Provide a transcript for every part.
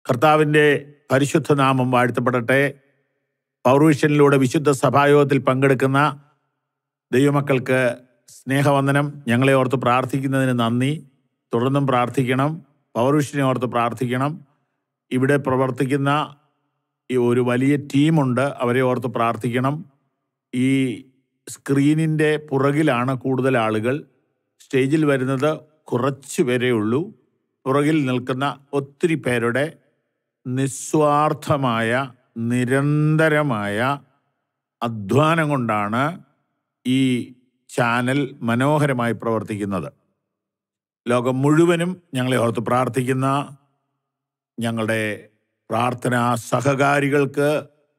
കർത്താവിൻ്റെ പരിശുദ്ധ നാമം വാഴ്ത്തപ്പെടട്ടെ പൗർവിഷനിലൂടെ വിശുദ്ധ സഭായോഗത്തിൽ പങ്കെടുക്കുന്ന ദൈവമക്കൾക്ക് സ്നേഹവന്ദനം ഞങ്ങളെ ഓർത്ത് പ്രാർത്ഥിക്കുന്നതിന് നന്ദി തുടർന്നും പ്രാർത്ഥിക്കണം പൗർവിഷനെ ഓർത്ത് പ്രാർത്ഥിക്കണം ഇവിടെ പ്രവർത്തിക്കുന്ന ഈ ഒരു വലിയ ടീമുണ്ട് അവരെ ഓർത്ത് പ്രാർത്ഥിക്കണം ഈ സ്ക്രീനിൻ്റെ പുറകിലാണ് കൂടുതൽ ആളുകൾ സ്റ്റേജിൽ വരുന്നത് കുറച്ച് പേരേ ഉള്ളൂ പുറകിൽ നിൽക്കുന്ന ഒത്തിരി പേരുടെ നിസ്വാർത്ഥമായ നിരന്തരമായ അധ്വാനം കൊണ്ടാണ് ഈ ചാനൽ മനോഹരമായി പ്രവർത്തിക്കുന്നത് ലോകം മുഴുവനും ഞങ്ങളെ ഓർത്ത് പ്രാർത്ഥിക്കുന്ന ഞങ്ങളുടെ പ്രാർത്ഥനാ സഹകാരികൾക്ക്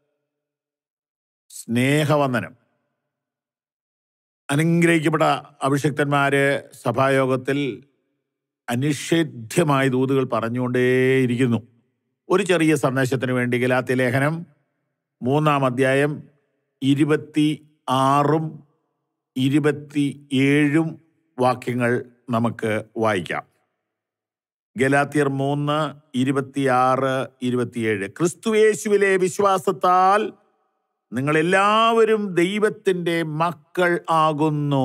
സ്നേഹവന്ദനം അനുഗ്രഹിക്കപ്പെട്ട അഭിഷിക്തന്മാര് സഭായോഗത്തിൽ അനിഷേധ്യമായ ദൂതുകൾ പറഞ്ഞുകൊണ്ടേയിരിക്കുന്നു ഒരു ചെറിയ സന്ദേശത്തിന് വേണ്ടി ഗലാത്തി ലേഖനം മൂന്നാം അധ്യായം ഇരുപത്തി ആറും ഇരുപത്തി ഏഴും വാക്യങ്ങൾ നമുക്ക് വായിക്കാം ഗലാത്തിയർ മൂന്ന് ഇരുപത്തിയാറ് ഇരുപത്തിയേഴ് ക്രിസ്തുയേശുവിലെ വിശ്വാസത്താൽ നിങ്ങൾ എല്ലാവരും ദൈവത്തിൻ്റെ മക്കൾ ആകുന്നു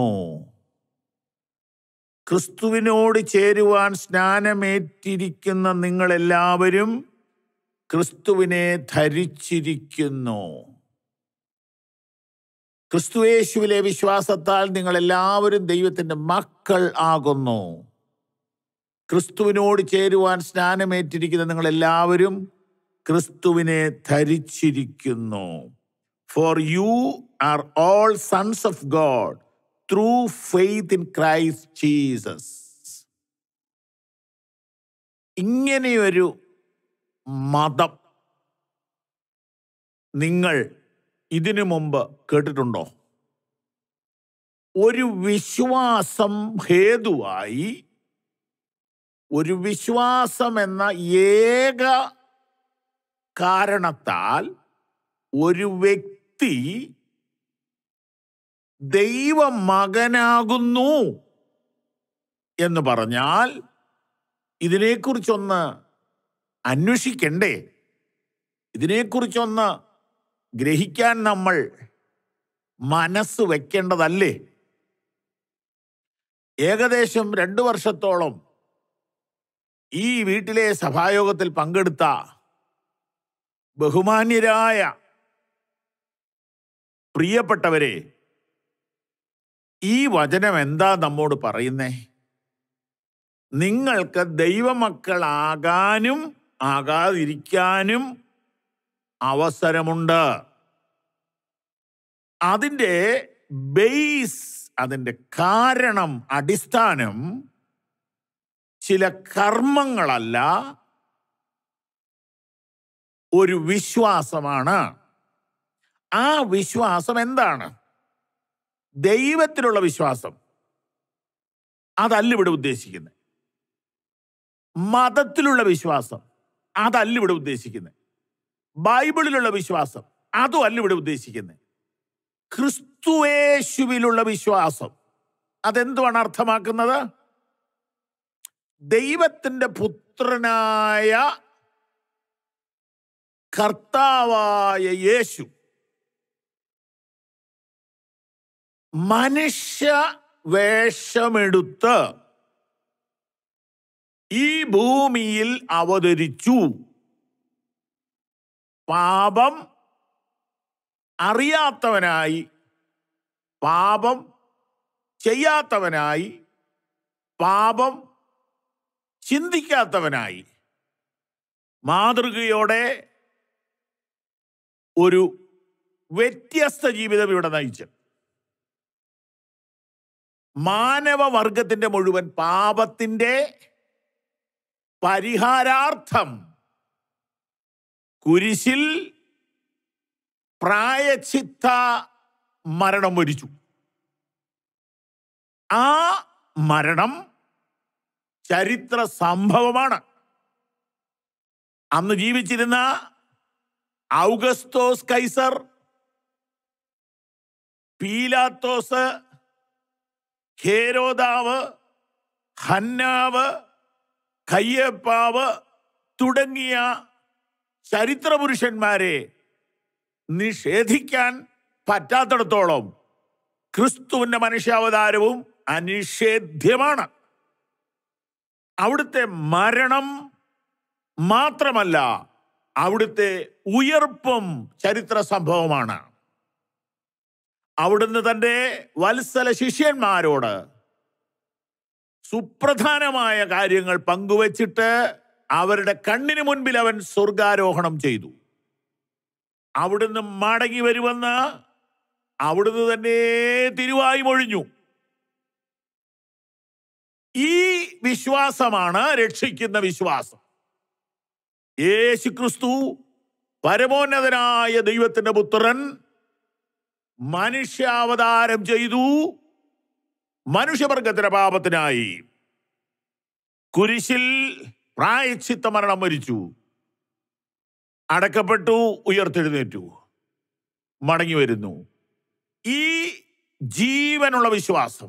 ക്രിസ്തുവിനോട് ചേരുവാൻ സ്നാനമേറ്റിരിക്കുന്ന നിങ്ങളെല്ലാവരും ക്രിസ്തുവിനെ ധരിച്ചിരിക്കുന്നു ക്രിസ്തുയേശുവിലെ വിശ്വാസത്താൽ നിങ്ങൾ എല്ലാവരും ദൈവത്തിൻ്റെ മക്കൾ ആകുന്നു ക്രിസ്തുവിനോട് ചേരുവാൻ സ്നാനമേറ്റിരിക്കുന്ന നിങ്ങൾ എല്ലാവരും ക്രിസ്തുവിനെ ധരിച്ചിരിക്കുന്നു for you are all sons of God through faith in Christ Jesus ഇങ്ങനെയൊരു മതം നിങ്ങൾ ഇതിനു മുമ്പ് കേട്ടിട്ടുണ്ടോ ഒരു വിശ്വാസം ഹേതുവായി ഒരു വിശ്വാസം എന്ന ഏക കാരണത്താൽ ഒരു വ്യക്തി ദൈവമകനാകുന്നു എന്ന് പറഞ്ഞാൽ ഇതിനെക്കുറിച്ചൊന്ന് അന്വേഷിക്കണ്ടേ ഇതിനെക്കുറിച്ചൊന്ന് ഗ്രഹിക്കാൻ നമ്മൾ മനസ്സ് വെക്കേണ്ടതല്ലേ ഏകദേശം രണ്ടു വർഷത്തോളം ഈ വീട്ടിലെ സഭായോഗത്തിൽ പങ്കെടുത്ത ബഹുമാന്യരായ പ്രിയപ്പെട്ടവരെ ഈ വചനം എന്താ നമ്മോട് പറയുന്നേ നിങ്ങൾക്ക് ദൈവമക്കളാകാനും ആകാതിരിക്കാനും അവസരമുണ്ട് അതിൻ്റെ ബേസ് അതിൻ്റെ കാരണം അടിസ്ഥാനം ചില കർമ്മങ്ങളല്ല ഒരു വിശ്വാസമാണ് ആ വിശ്വാസം എന്താണ് ദൈവത്തിലുള്ള വിശ്വാസം അതല്ല ഇവിടെ ഉദ്ദേശിക്കുന്നത് മതത്തിലുള്ള വിശ്വാസം അതല്ല ഇവിടെ ഉദ്ദേശിക്കുന്നത് ബൈബിളിലുള്ള വിശ്വാസം അതും അല്ല ഇവിടെ ഉദ്ദേശിക്കുന്നത് ക്രിസ്തുവേശുവിലുള്ള വിശ്വാസം അതെന്തുവാണ് അർത്ഥമാക്കുന്നത് ദൈവത്തിന്റെ പുത്രനായ കർത്താവായ യേശു മനുഷ്യ വേഷമെടുത്ത് ഈ ഭൂമിയിൽ അവതരിച്ചു പാപം അറിയാത്തവനായി പാപം ചെയ്യാത്തവനായി പാപം ചിന്തിക്കാത്തവനായി മാതൃകയോടെ ഒരു വ്യത്യസ്ത ജീവിതം ഇവിടെ നയിച്ചു മാനവവർഗത്തിന്റെ മുഴുവൻ പാപത്തിന്റെ പരിഹാരാർത്ഥം കുരിശിൽ പ്രായച്ചിത്ത മരണം വരിച്ചു ആ മരണം ചരിത്ര സംഭവമാണ് അന്ന് ജീവിച്ചിരുന്ന ഔഗസ്തോസ് കൈസർ പീലാത്തോസ് ഹേരോദാവ് ഹന്നാവ് കയ്യപ്പാവ് തുടങ്ങിയ ചരിത്ര പുരുഷന്മാരെ നിഷേധിക്കാൻ പറ്റാത്തിടത്തോളം ക്രിസ്തുവിന്റെ മനുഷ്യാവതാരവും അനിഷേധ്യമാണ് അവിടുത്തെ മരണം മാത്രമല്ല അവിടുത്തെ ഉയർപ്പും ചരിത്ര സംഭവമാണ് അവിടുന്ന് തന്റെ വത്സല ശിഷ്യന്മാരോട് സുപ്രധാനമായ കാര്യങ്ങൾ പങ്കുവച്ചിട്ട് അവരുടെ കണ്ണിന് മുൻപിൽ അവൻ സ്വർഗാരോഹണം ചെയ്തു അവിടുന്ന് മടങ്ങി വരുമെന്ന് അവിടുന്ന് തന്നെ തിരുവായി മൊഴിഞ്ഞു ഈ വിശ്വാസമാണ് രക്ഷിക്കുന്ന വിശ്വാസം യേശു ക്രിസ്തു പരമോന്നതനായ ദൈവത്തിന്റെ പുത്രൻ മനുഷ്യാവതാരം ചെയ്തു മനുഷ്യവർഗത്തിന്റെ പാപത്തിനായി കുരിശിൽ പ്രായച്ചിത്ത മരണം മരിച്ചു അടക്കപ്പെട്ടു ഉയർത്തെഴുന്നേറ്റു മടങ്ങി വരുന്നു ഈ ജീവനുള്ള വിശ്വാസം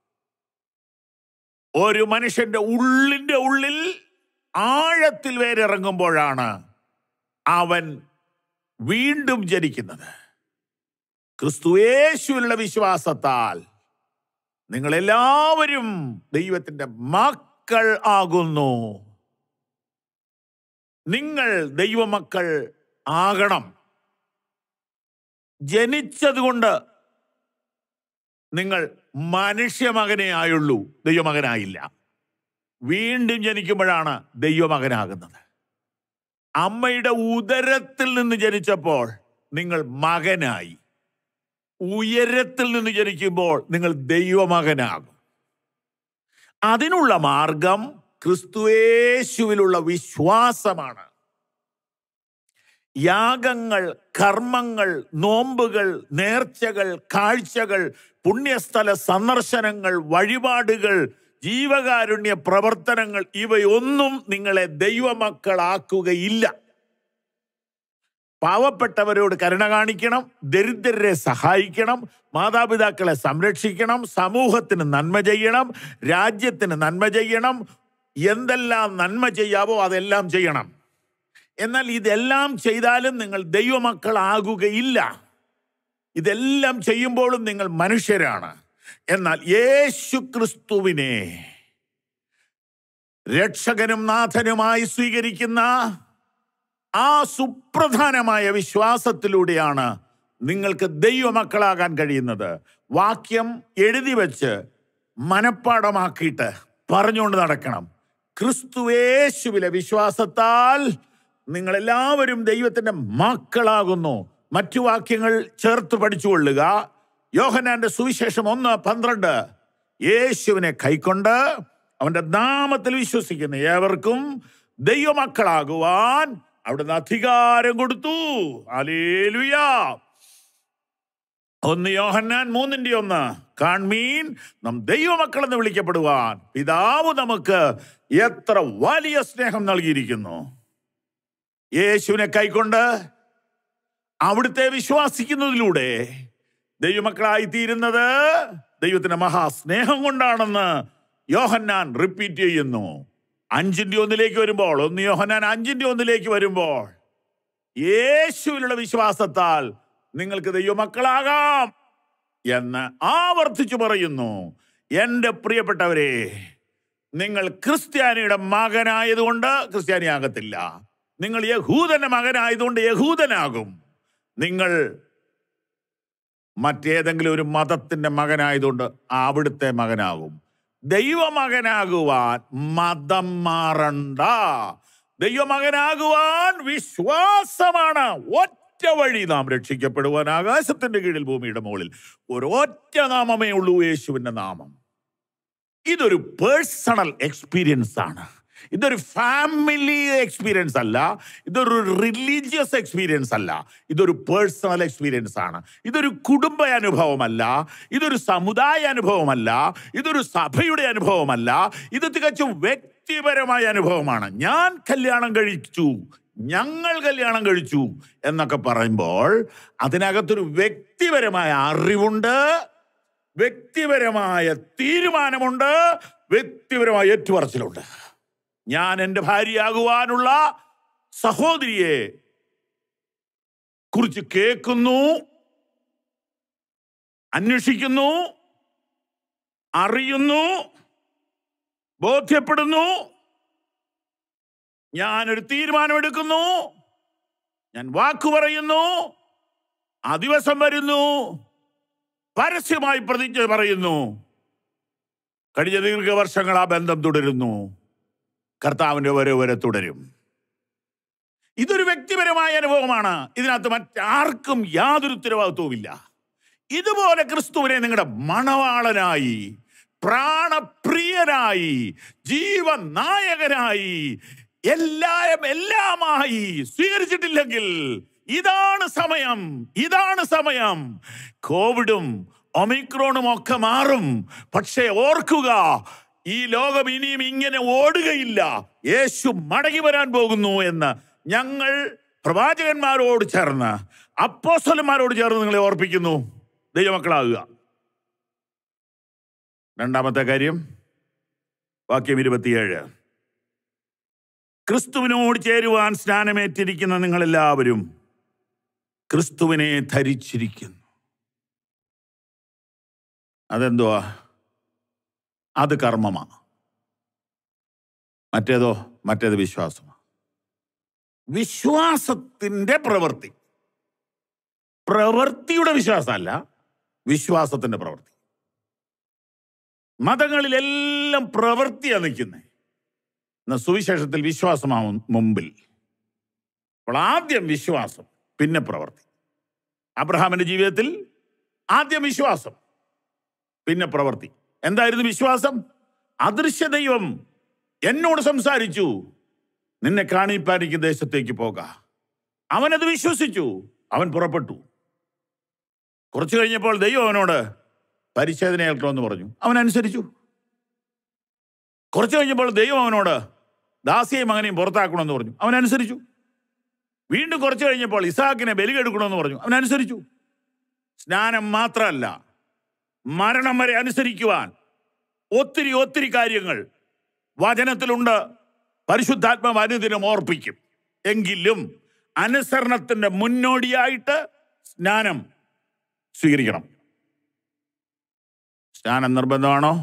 ഒരു മനുഷ്യന്റെ ഉള്ളിന്റെ ഉള്ളിൽ ആഴത്തിൽ വേരിറങ്ങുമ്പോഴാണ് അവൻ വീണ്ടും ജനിക്കുന്നത് ക്രിസ്തുയേശുവിലുള്ള വിശ്വാസത്താൽ നിങ്ങൾ എല്ലാവരും ദൈവത്തിന്റെ മക്കൾ ആകുന്നു നിങ്ങൾ ദൈവമക്കൾ ആകണം ജനിച്ചതുകൊണ്ട് നിങ്ങൾ മനുഷ്യമകനെ ആയുള്ളൂ ദൈവമകനായില്ല വീണ്ടും ജനിക്കുമ്പോഴാണ് ദൈവമകനാകുന്നത് അമ്മയുടെ ഉദരത്തിൽ നിന്ന് ജനിച്ചപ്പോൾ നിങ്ങൾ മകനായി ഉയരത്തിൽ നിന്ന് ജനിക്കുമ്പോൾ നിങ്ങൾ ദൈവമകനാകും അതിനുള്ള മാർഗം ക്രിസ്തുയേശുവിലുള്ള വിശ്വാസമാണ് യാഗങ്ങൾ കർമ്മങ്ങൾ നോമ്പുകൾ നേർച്ചകൾ കാഴ്ചകൾ പുണ്യസ്ഥല സന്ദർശനങ്ങൾ വഴിപാടുകൾ ജീവകാരുണ്യ പ്രവർത്തനങ്ങൾ ഇവയൊന്നും നിങ്ങളെ ദൈവമക്കളാക്കുകയില്ല പാവപ്പെട്ടവരോട് കരുണ കാണിക്കണം ദരിദ്രരെ സഹായിക്കണം മാതാപിതാക്കളെ സംരക്ഷിക്കണം സമൂഹത്തിന് നന്മ ചെയ്യണം രാജ്യത്തിന് നന്മ ചെയ്യണം എന്തെല്ലാം നന്മ ചെയ്യാവോ അതെല്ലാം ചെയ്യണം എന്നാൽ ഇതെല്ലാം ചെയ്താലും നിങ്ങൾ ദൈവമക്കളാകുകയില്ല ഇതെല്ലാം ചെയ്യുമ്പോഴും നിങ്ങൾ മനുഷ്യരാണ് എന്നാൽ യേശു ക്രിസ്തുവിനെ രക്ഷകനും നാഥനുമായി സ്വീകരിക്കുന്ന ആ സുപ്രധാനമായ വിശ്വാസത്തിലൂടെയാണ് നിങ്ങൾക്ക് ദൈവമക്കളാകാൻ കഴിയുന്നത് വാക്യം എഴുതി വെച്ച് മനപ്പാടമാക്കിയിട്ട് പറഞ്ഞുകൊണ്ട് നടക്കണം ക്രിസ്തുവേശുവിലെ വിശ്വാസത്താൽ നിങ്ങൾ എല്ലാവരും ദൈവത്തിന്റെ മക്കളാകുന്നു മറ്റു വാക്യങ്ങൾ ചേർത്ത് പഠിച്ചുകൊള്ളുക യോഹനാന്റെ സുവിശേഷം ഒന്ന് പന്ത്രണ്ട് യേശുവിനെ കൈക്കൊണ്ട് അവന്റെ നാമത്തിൽ വിശ്വസിക്കുന്ന ഏവർക്കും ദൈവമക്കളാകുവാൻ അവിടുന്ന് അധികാരം കൊടുത്തു അലേലുയാ ഒന്ന് യോഹന്നാൻ മൂന്നിന്റെ ഒന്ന് കാൺമീൻ നാം ദൈവമക്കൾ എന്ന് വിളിക്കപ്പെടുവാൻ പിതാവ് നമുക്ക് എത്ര വലിയ സ്നേഹം നൽകിയിരിക്കുന്നു യേശുവിനെ കൈക്കൊണ്ട് അവിടുത്തെ വിശ്വാസിക്കുന്നതിലൂടെ ദൈവമക്കളായി തീരുന്നത് ദൈവത്തിന്റെ മഹാസ്നേഹം കൊണ്ടാണെന്ന് യോഹന്നാൻ റിപ്പീറ്റ് ചെയ്യുന്നു അഞ്ചിന്റെ ഒന്നിലേക്ക് വരുമ്പോൾ ഒന്ന് യോഹന്നാൻ അഞ്ചിന്റെ ഒന്നിലേക്ക് വരുമ്പോൾ യേശുവിലുള്ള വിശ്വാസത്താൽ നിങ്ങൾക്ക് ദൈവമക്കളാകാം എന്ന് ആവർത്തിച്ചു പറയുന്നു എൻ്റെ പ്രിയപ്പെട്ടവരെ നിങ്ങൾ ക്രിസ്ത്യാനിയുടെ മകനായതുകൊണ്ട് ക്രിസ്ത്യാനിയാകത്തില്ല നിങ്ങൾ യഹൂദന്റെ മകനായതുകൊണ്ട് യഹൂദനാകും നിങ്ങൾ മറ്റേതെങ്കിലും ഒരു മതത്തിന്റെ മകനായതുകൊണ്ട് അവിടുത്തെ മകനാകും ദൈവമകനാകുവാൻ മതം മാറണ്ട ദൈവമകനാകുവാൻ വിശ്വാസമാണ് ഒറ്റ വഴി നാം രക്ഷിക്കപ്പെടുവാൻ ആകാശത്തിന്റെ കീഴിൽ ഭൂമിയുടെ മുകളിൽ ഒരൊറ്റ നാമമേ ഉള്ളൂ യേശുവിന്റെ നാമം ഇതൊരു പേഴ്സണൽ എക്സ്പീരിയൻസ് ആണ് ഇതൊരു ഫാമിലി എക്സ്പീരിയൻസ് അല്ല ഇതൊരു റിലീജിയസ് എക്സ്പീരിയൻസ് അല്ല ഇതൊരു പേഴ്സണൽ എക്സ്പീരിയൻസ് ആണ് ഇതൊരു കുടുംബ അനുഭവമല്ല ഇതൊരു സമുദായ അനുഭവമല്ല ഇതൊരു സഭയുടെ അനുഭവമല്ല ഇത് തികച്ചും വ്യക്തിപരമായ അനുഭവമാണ് ഞാൻ കല്യാണം കഴിച്ചു ഞങ്ങൾ കല്യാണം കഴിച്ചു എന്നൊക്കെ പറയുമ്പോൾ അതിനകത്തൊരു വ്യക്തിപരമായ അറിവുണ്ട് വ്യക്തിപരമായ തീരുമാനമുണ്ട് വ്യക്തിപരമായ ഏറ്റുപറച്ചിലുണ്ട് ഞാൻ എൻ്റെ ഭാര്യയാകുവാനുള്ള സഹോദരിയെ കുറിച്ച് കേൾക്കുന്നു അന്വേഷിക്കുന്നു അറിയുന്നു ബോധ്യപ്പെടുന്നു ഞാനൊരു തീരുമാനമെടുക്കുന്നു ഞാൻ വാക്കു പറയുന്നു ആ ദിവസം വരുന്നു പരസ്യമായി പ്രതിജ്ഞ പറയുന്നു കഴിഞ്ഞ ദീർഘവർഷങ്ങൾ ആ ബന്ധം തുടരുന്നു കർത്താവിന്റെ വരെ വരെ തുടരും ഇതൊരു വ്യക്തിപരമായ അനുഭവമാണ് ഇതിനകത്ത് മറ്റാർക്കും യാതൊരു ഉത്തരവാദിത്വവുമില്ല ഇതുപോലെ ക്രിസ്തുവിനെ നിങ്ങളുടെ മണവാളനായി പ്രാണപ്രിയനായി ജീവനായകനായി എല്ലാരും എല്ലാമായി സ്വീകരിച്ചിട്ടില്ലെങ്കിൽ ഇതാണ് സമയം ഇതാണ് സമയം കോവിഡും ഒമിക്രോണും ഒക്കെ മാറും പക്ഷേ ഓർക്കുക ഈ ലോകം ഇനിയും ഇങ്ങനെ ഓടുകയില്ല യേശു മടങ്ങി വരാൻ പോകുന്നു എന്ന് ഞങ്ങൾ പ്രവാചകന്മാരോട് ചേർന്ന് അപ്പോസ്തലന്മാരോട് ചേർന്ന് നിങ്ങളെ ഓർപ്പിക്കുന്നു ദൈവമക്കളാകുക രണ്ടാമത്തെ കാര്യം വാക്യം ഇരുപത്തിയേഴ് ക്രിസ്തുവിനോട് ചേരുവാൻ സ്നാനമേറ്റിരിക്കുന്ന നിങ്ങളെല്ലാവരും ക്രിസ്തുവിനെ ധരിച്ചിരിക്കുന്നു അതെന്തുവാ അത് കർമ്മമാണ് മറ്റേതോ മറ്റേത് വിശ്വാസമാണ് വിശ്വാസത്തിന്റെ പ്രവൃത്തി പ്രവൃത്തിയുടെ വിശ്വാസമല്ല വിശ്വാസത്തിന്റെ പ്രവൃത്തി മതങ്ങളിലെല്ലാം പ്രവൃത്തിയാണ് നിൽക്കുന്നത് എന്നാൽ സുവിശേഷത്തിൽ വിശ്വാസമാവും മുമ്പിൽ അപ്പോൾ ആദ്യം വിശ്വാസം പിന്നെ പ്രവൃത്തി അബ്രഹാമിന്റെ ജീവിതത്തിൽ ആദ്യം വിശ്വാസം പിന്നെ പ്രവൃത്തി എന്തായിരുന്നു വിശ്വാസം അദൃശ്യ ദൈവം എന്നോട് സംസാരിച്ചു നിന്നെ കാണിപ്പാനിക്ക് ദേശത്തേക്ക് പോക അവനത് വിശ്വസിച്ചു അവൻ പുറപ്പെട്ടു കുറച്ചു കഴിഞ്ഞപ്പോൾ ദൈവം അവനോട് പരിച്ഛേദന ഏൽക്കണമെന്ന് പറഞ്ഞു അവൻ അനുസരിച്ചു കുറച്ചു കഴിഞ്ഞപ്പോൾ ദൈവം അവനോട് ദാസിയെയും മകനെയും പുറത്താക്കണമെന്ന് പറഞ്ഞു അവൻ അനുസരിച്ചു വീണ്ടും കുറച്ചു കഴിഞ്ഞപ്പോൾ ഇസാക്കിനെ ബലികെടുക്കണമെന്ന് പറഞ്ഞു അവൻ അനുസരിച്ചു സ്നാനം മാത്രമല്ല മരണം വരെ അനുസരിക്കുവാൻ ഒത്തിരി ഒത്തിരി കാര്യങ്ങൾ വചനത്തിലുണ്ട് പരിശുദ്ധാത്മാവ് അനുദിനം ഓർപ്പിക്കും എങ്കിലും അനുസരണത്തിന്റെ മുന്നോടിയായിട്ട് സ്നാനം സ്വീകരിക്കണം സ്നാനം നിർബന്ധമാണോ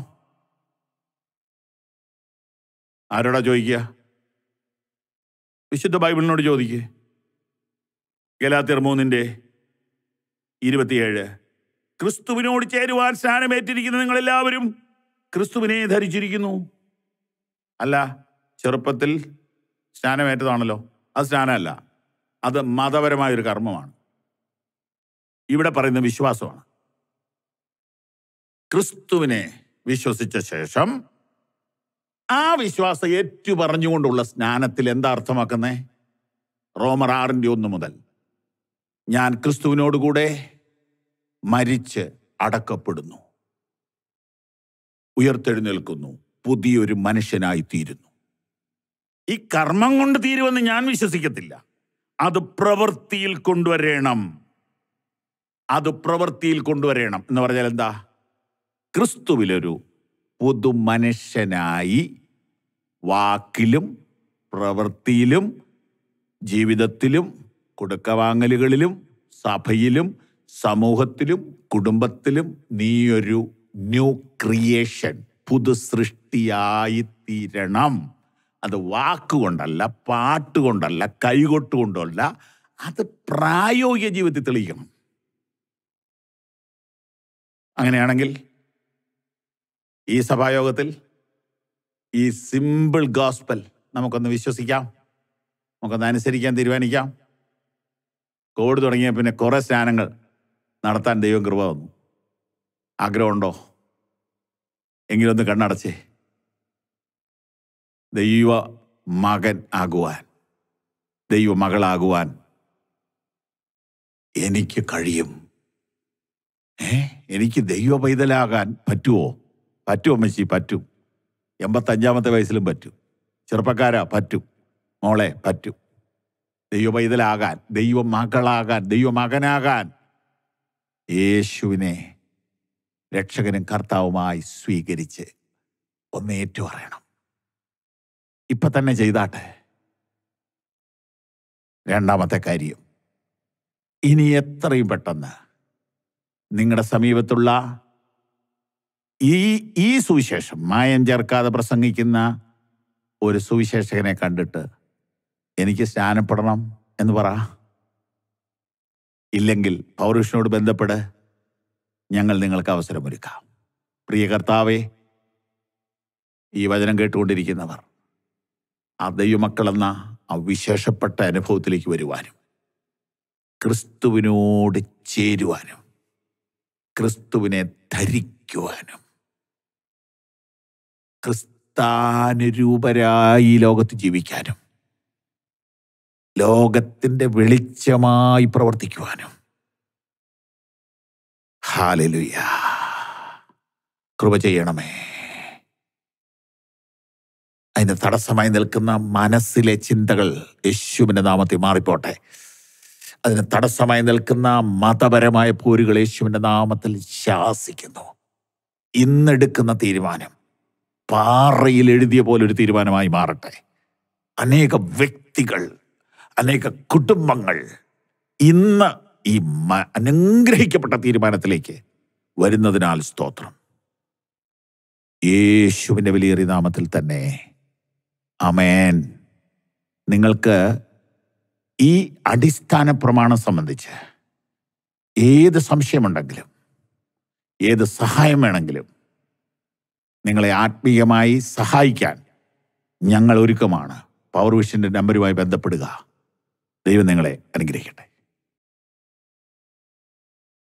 ആരോടാ ചോദിക്കുക വിശുദ്ധ ബൈബിളിനോട് ചോദിക്കേ ഗലാത്തിയർ മൂന്നിന്റെ ഇരുപത്തിയേഴ് ക്രിസ്തുവിനോട് ചേരുവാൻ സ്നാനമേറ്റിരിക്കുന്ന നിങ്ങളെല്ലാവരും ക്രിസ്തുവിനെ ധരിച്ചിരിക്കുന്നു അല്ല ചെറുപ്പത്തിൽ സ്നാനമേറ്റതാണല്ലോ അത് സ്നാനമല്ല അത് മതപരമായ ഒരു കർമ്മമാണ് ഇവിടെ പറയുന്ന വിശ്വാസമാണ് ക്രിസ്തുവിനെ വിശ്വസിച്ച ശേഷം ആ വിശ്വാസം ഏറ്റു പറഞ്ഞുകൊണ്ടുള്ള സ്നാനത്തിൽ എന്താ അർത്ഥമാക്കുന്നേ റോമർ ആറിന്റെ ഒന്ന് മുതൽ ഞാൻ ക്രിസ്തുവിനോടുകൂടെ മരിച്ച് അടക്കപ്പെടുന്നു ഉയർത്തെഴുന്നേൽക്കുന്നു പുതിയൊരു മനുഷ്യനായി തീരുന്നു ഈ കർമ്മം കൊണ്ട് തീരുമെന്ന് ഞാൻ വിശ്വസിക്കത്തില്ല അത് പ്രവൃത്തിയിൽ കൊണ്ടുവരണം അത് പ്രവൃത്തിയിൽ കൊണ്ടുവരണം എന്ന് പറഞ്ഞാൽ എന്താ ക്രിസ്തുവിലൊരു പുതുമനുഷ്യനായി വാക്കിലും പ്രവൃത്തിയിലും ജീവിതത്തിലും കൊടുക്കവാങ്ങലുകളിലും സഭയിലും സമൂഹത്തിലും കുടുംബത്തിലും നീയൊരു ന്യൂ ക്രിയേഷൻ പുതു സൃഷ്ടിയായി തീരണം അത് വാക്കുകൊണ്ടല്ല പാട്ടുകൊണ്ടല്ല കൈകൊട്ടുകൊണ്ടല്ല അത് പ്രായോഗിക ജീവിതത്തിൽ തെളിയിക്കണം അങ്ങനെയാണെങ്കിൽ ഈ സഭായോഗത്തിൽ ഈ സിമ്പിൾ ഗോസ്പൽ നമുക്കൊന്ന് വിശ്വസിക്കാം നമുക്കൊന്ന് അനുസരിക്കാൻ തീരുമാനിക്കാം കോവിഡ് തുടങ്ങിയ പിന്നെ കുറെ സ്നാനങ്ങൾ നടത്താൻ ദൈവം കൃപ തന്നു ആഗ്രഹമുണ്ടോ എങ്കിലൊന്ന് കണ്ണടച്ചേ ദൈവ മകൻ ആകുവാൻ ദൈവ മകളാകുവാൻ എനിക്ക് കഴിയും ഏ എനിക്ക് ദൈവ പൈതലാകാൻ പറ്റുമോ പറ്റുമോ അമ്മച്ചി പറ്റും എൺപത്തഞ്ചാമത്തെ വയസ്സിലും പറ്റും ചെറുപ്പക്കാരാ പറ്റും മോളെ പറ്റും ദൈവ പൈതലാകാൻ ദൈവ മകളാകാൻ ദൈവ മകനാകാൻ യേശുവിനെ രക്ഷകനും കർത്താവുമായി സ്വീകരിച്ച് ഒന്ന് ഏറ്റുപറയണം ഇപ്പൊ തന്നെ ചെയ്താട്ടെ രണ്ടാമത്തെ കാര്യം ഇനി എത്രയും പെട്ടെന്ന് നിങ്ങളുടെ സമീപത്തുള്ള ഈ ഈ സുവിശേഷം മായം ചേർക്കാതെ പ്രസംഗിക്കുന്ന ഒരു സുവിശേഷകനെ കണ്ടിട്ട് എനിക്ക് സ്നാനപ്പെടണം എന്ന് പറ ഇല്ലെങ്കിൽ പൗരുഷനോട് ബന്ധപ്പെട് ഞങ്ങൾ നിങ്ങൾക്ക് അവസരമൊരുക്കാം പ്രിയ കർത്താവേ ഈ വചനം കേട്ടുകൊണ്ടിരിക്കുന്നവർ ആ ദൈവമക്കളെന്ന ആ വിശേഷപ്പെട്ട അനുഭവത്തിലേക്ക് വരുവാനും ക്രിസ്തുവിനോട് ചേരുവാനും ക്രിസ്തുവിനെ ധരിക്കുവാനും ക്രിസ്താനുരൂപരായി ഈ ലോകത്ത് ജീവിക്കാനും ലോകത്തിന്റെ വെളിച്ചമായി പ്രവർത്തിക്കുവാനും ഹാലലുയ കൃപ ചെയ്യണമേ അതിന് തടസ്സമായി നിൽക്കുന്ന മനസ്സിലെ ചിന്തകൾ യേശുവിൻ്റെ നാമത്തിൽ മാറിപ്പോട്ടെ അതിന് തടസ്സമായി നിൽക്കുന്ന മതപരമായ പോരുകൾ യേശുവിൻ്റെ നാമത്തിൽ ശാസിക്കുന്നു ഇന്നെടുക്കുന്ന തീരുമാനം പാറയിൽ എഴുതിയ പോലെ ഒരു തീരുമാനമായി മാറട്ടെ അനേക വ്യക്തികൾ അനേക കുടുംബങ്ങൾ ഇന്ന് ഈ മ- അനുഗ്രഹിക്കപ്പെട്ട തീരുമാനത്തിലേക്ക് വരുന്നതിനാൽ സ്തോത്രം യേശുവിൻ്റെ വലിയേറിയ നാമത്തിൽ തന്നെ അമേൻ നിങ്ങൾക്ക് ഈ അടിസ്ഥാന പ്രമാണം സംബന്ധിച്ച് ഏത് സംശയമുണ്ടെങ്കിലും ഏത് സഹായം വേണമെങ്കിലും നിങ്ങളെ ആത്മീയമായി സഹായിക്കാൻ ഞങ്ങൾ ഒരുക്കമാണ് പവർ വിഷൻ്റെ നമ്പരുമായി ബന്ധപ്പെടുക ദൈവം നിങ്ങളെ അനുഗ്രഹിക്കട്ടെ